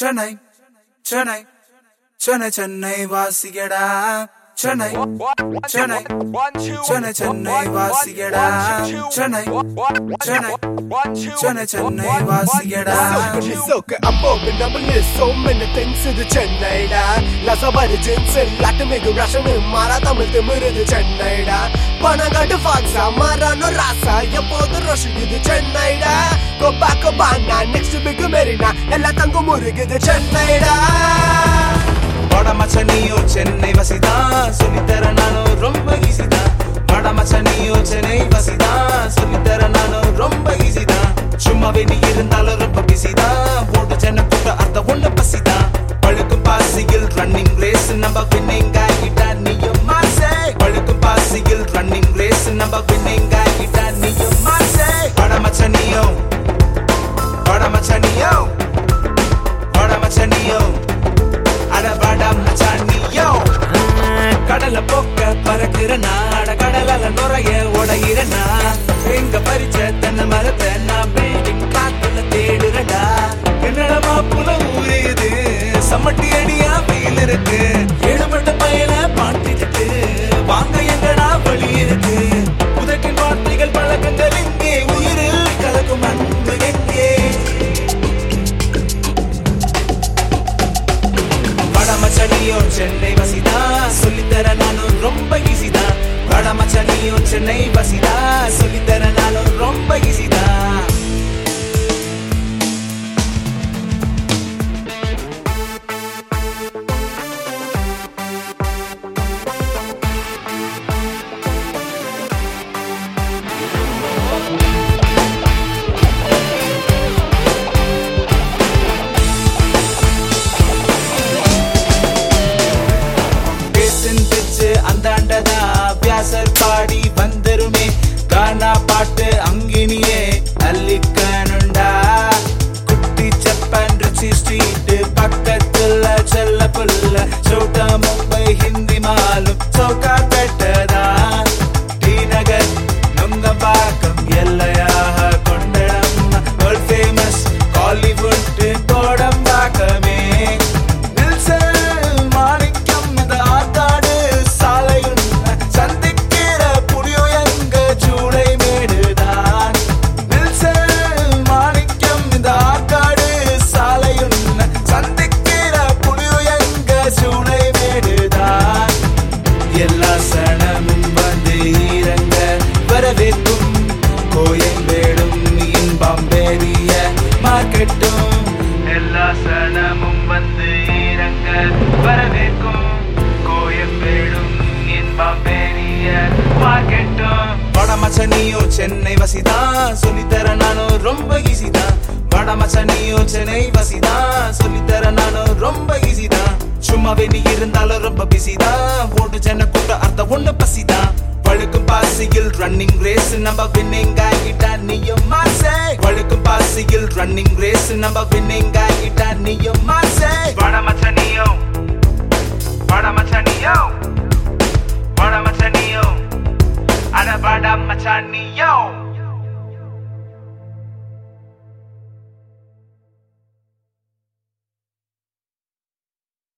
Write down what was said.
Chennai Chennai Chennai Chennai வாசிகடா Chennai Chennai Chennai Chennai வாசிகடா Chennai Chennai Chennai Chennai வாசிகடா Soka above and double is so many things இது சென்னைடா லசபரி ஜின்ஸ் லாட்டுமிகு ரஷன் மாறா தமிழ் திமிருது சென்னைடா பணங்காட்டு ஃபாக்ஸா மாறானோ ராசா எப்போது ரோஷு இது சென்னைடா கொப்பா கொப்பானா நெக்ஸ்ட் பிக் மெரினா எல்லா தங்கும் முருகுது சென்னைடா வடமச்சனியோ சென்னை வசிதா சொல்லித்தர நானும் ரொம்ப ஈஸிதா வடமச்சனியோ சென்னை வசிதா சொல்லித்தர நானும் ரொம்ப ஈஸிதா சும்மாவே நீ இருந்தாலும் ரொம்ப பிஸிதா போட்டு சென்னை கூட்ட அர்த்தம் ஒண்ணு பசிதா பழுக்கும் பாசியில் ரன்னிங் ரேஸ் நம்ம வின்னிங் ஆகிட்டா நீயும் மாசே பழுக்கும் பாசியில் ரன்னிங் ரேஸ் நம்ம வின்னிங் ஆகிட்டா நீயும் மாசே வடமச்சனியோ வடமச்சனியோ வடமச்சனியோ அடபாடா மச்சானியோ கடல போக்க பறக்குற நாட கடலால நுறைய உடையிறனா எங்க பறிச்ச தென்னை மரத்தை நான் பில்டிங் காத்துல தேடுறடா என்னடமா புல ஊறியது சம்மட்டி அடியா வெயில் இருக்கு ஏழுமட்ட பயல பாட்டிட்டு வாங்க எங்கடா வழி இருக்கு உதக்கின் வார்த்தைகள் பழக்கங்கள் எங்கே உயிரில் கலக்கும் அன்பு எங்கே வடமச்சனியோ சென்னை வசிதா சொல்லித்தர நானும் ரொம்ப ஈஸிதா வடமச்சனியோ சென்னை வசிதா சொல்லித்தர நானும் ரொம்ப ஈஸிதா பேசின் பிச்சு அந்தாண்டதா வியாசர் பாடி வந்துருமே கானா பாட்டு அங்கினியே அல்லிக்கணுண்டா குட்டி ஜப்பான் ருச்சி ஸ்ட்ரீட் பக்கத்துல செல்ல புல்ல சோட்டா மும்பை ஹிந்தி மாலும் சௌகா பெட்டதா டி நகர் நுங்கம்பாக்கம் எல்லையாக கொண்டடம் வேர்ல்ட் ஃபேமஸ் காலிவுட் கோடம்பாக்கமே நில்சன் மாணிக்கம் இந்த ஆத்தாடு சாலையுன் சந்திக்கிற புடியோ எங்க சூளை மேடுதான் நில்சன் மாணிக்கம் இந்த ஆத்தாடு சாலையுன் சந்திக்கிற புடியோ எங்க சூளை மேடுதான் எல்லா சனமும் வந்து இறங்க வரவேற்கும் கோயம்பேடும் இன்பம் பெரிய மார்க்கெட்டும் எல்லா சனமும் வந்து இறங்க வரவேற்கும் கோயம்பேடும் இன்பம் பெரிய மார்க்கெட்டும் வடமச்சனியோ சென்னை வசிதா சொல்லித்தர நானும் ரொம்ப ஈஸிதா வடமச்சனியோ சென்னை வசிதா சொல்லித்தர நானும் ரொம்ப ஈஸிதா சும்மாவே நீ இருந்தாலும் ரொம்ப பிஸிதா ஓட்டு சென்னை கூட்ட அர்த்தம் ஒண்ணு பசிதா பழுக்கும் பாசியில் ரன்னிங் ரேஸ் நம்ம வின்னிங் ஆகிட்டா நீயும் மாசே பழுக்கும் பாசியில் ரன்னிங் ரேஸ் நம்ம வின்னிங் ஆகிட்டா நீயும் மாசே வடமச்சனியோ வடமச்சனியோ வடமச்சனியோ அட வடமச்சனி